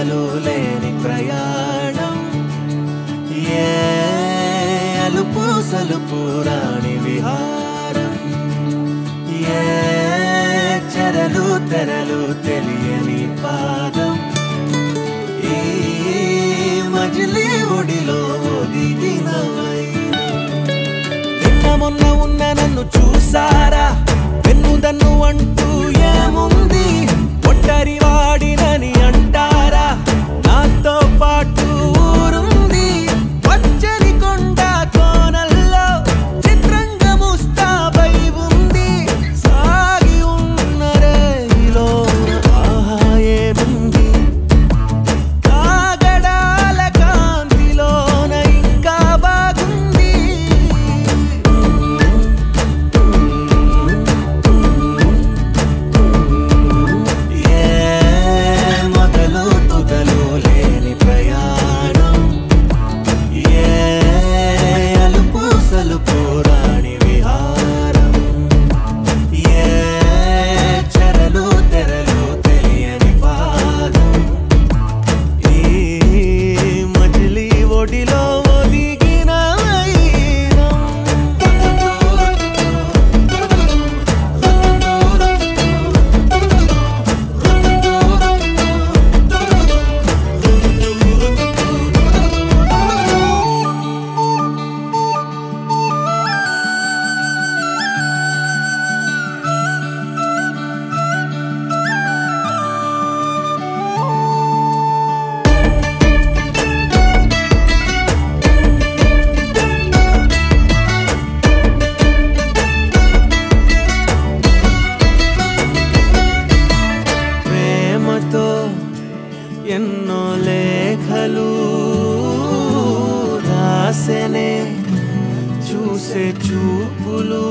తుదలు లేని ప్రయాణం ఏ అలుపు సలుపు రాణి విహారం ఏ చెరలు తెరలు తెలియని పాదం ఈ మజిలీ ఒడిలో ఒదిగిన వైనం నిన్న మొన్న ఉన్న నన్ను చూసారా వెన్నుదన్ను అంటూ ఏముంది ఒంటరి వాడినని అంటారా నాతో పాటు ఊరుంది పచ్చని కొండ కోనల్లో చిత్రంగా ముస్తాబై ఉంది సాగి ఉన్న రేయిలో ఆహా ఏముంది కాగడాల కాంతిలోన ఇంకా బాగుంది ఏ మొదలు తుదలు లేని ప్రయాణం ఏ అలుపు సలుపు రాణి విహారం ఏ చెరలు తెరలు తెలియని పాదం ఈ మజిలీ ఒడిలో ఒదిగిన వైనం ప్రేమతో ఎన్నో లేఖలు రాసెనే చూసే చూపులు